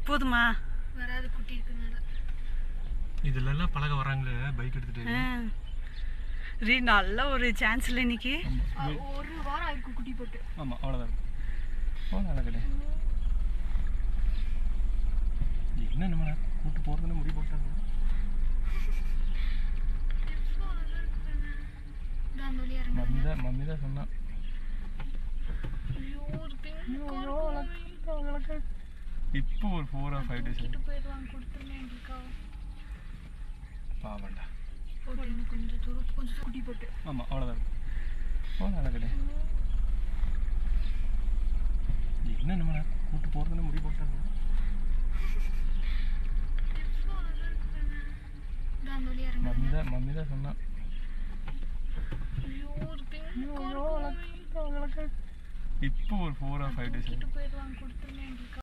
போதுமா வராது குட்டி இருக்குனால இதுல எல்லாம் பழக வராங்களே பைக் எடுத்துட்டு ஆ. ரீ நல்ல ஒரு சான்ஸ் இல்லை இன்னைக்கு ஒரு வாரம் ஆயிருக்கும் குட்டி போட்டு ஆமா அவ்வளவுதான் இருக்கும் போகலாம் அழகடே என்ன நம்ம கூட்டு போறதுன்னு முடிவு போட்டாங்க அந்த வழியா இறங்க மம்மி தான் மம்மி தான் சொன்னா ஐயோ ஒரு இப்போ ஒரு ஃபோர் ஆர் ஃபைவ் டேஸ் பெண் போயிடுவாங்க கொடுத்துருங்க எங்களுக்கா பாவண்டா போட்டு இன்னும் கொஞ்சம் தூரம் கொஞ்சம் குட்டி போட்டு ஆமா அவ்வளவுதான் இருக்கும் போகலாம் அழகடே என்ன நம்ம கூட்டு போறதுன்னு முடிவு போட்டாங்க அந்த வழியா இறங்க மம்மி தான் மம்மி தான் சொன்னா ஐயோ ஒரு பெண் இப்போ ஒரு ஃபோர் ஆர் ஃபைவ் டேஸ் போயிடுவாங்க கொடுத்துருங்க எங்களுக்கா